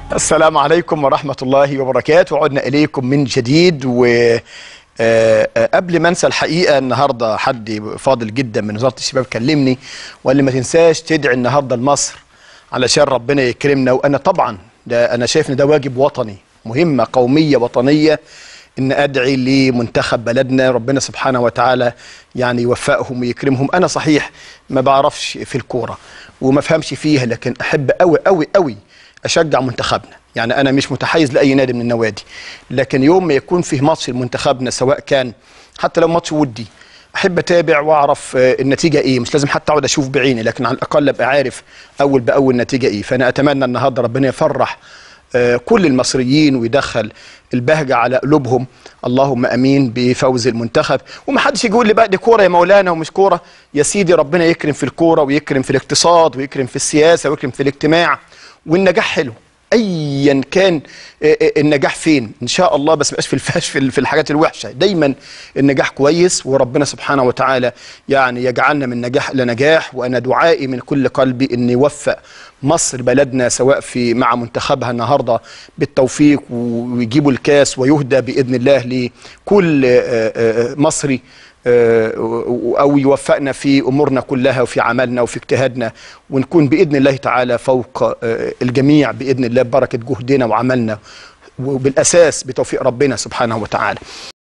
السلام عليكم ورحمة الله وبركاته عدنا إليكم من جديد و آه، آه، قبل ما انسى الحقيقه النهارده حد فاضل جدا من وزاره الشباب كلمني وقال لي ما تنساش تدعي النهارده لمصر علشان ربنا يكرمنا وانا طبعا ده انا شايف ان ده واجب وطني مهمه قوميه وطنيه ان ادعي لمنتخب بلدنا ربنا سبحانه وتعالى يعني يوفقهم ويكرمهم انا صحيح ما بعرفش في الكوره وما فهمش فيها لكن احب قوي قوي قوي اشجع منتخبنا يعني انا مش متحيز لاي نادي من النوادي لكن يوم ما يكون فيه ماتش لمنتخبنا سواء كان حتى لو ماتش ودي احب اتابع واعرف آه، النتيجه ايه مش لازم حتى اقعد اشوف بعيني لكن على الاقل ابقى عارف اول باول النتيجه ايه فانا اتمنى النهارده ربنا يفرح آه، كل المصريين ويدخل البهجه على قلوبهم اللهم امين بفوز المنتخب ومحدش يقول لي بقى دي كوره يا مولانا ومش كوره يا سيدي ربنا يكرم في الكوره ويكرم في الاقتصاد ويكرم في السياسه ويكرم في الاجتماع والنجاح حلو ايا كان آه، آه، النجاح فين ان شاء الله بس مبقاش في الفاش في ال- في الحاجات الوحشه دايما النجاح كويس وربنا سبحانه وتعالى يعني يجعلنا من نجاح لنجاح وانا دعائي من كل قلبي ان يوفق مصر بلدنا سواء في مع منتخبها النهارده بالتوفيق ويجيبوا الكاس ويهدى باذن الله لكل آه، آه، آه، مصري آه، او يوفقنا في امورنا كلها وفي عملنا وفي اجتهادنا ونكون باذن الله تعالى فوق آه، الجميع باذن الله ببركه جهدنا وعملنا وبالاساس بتوفيق ربنا سبحانه وتعالى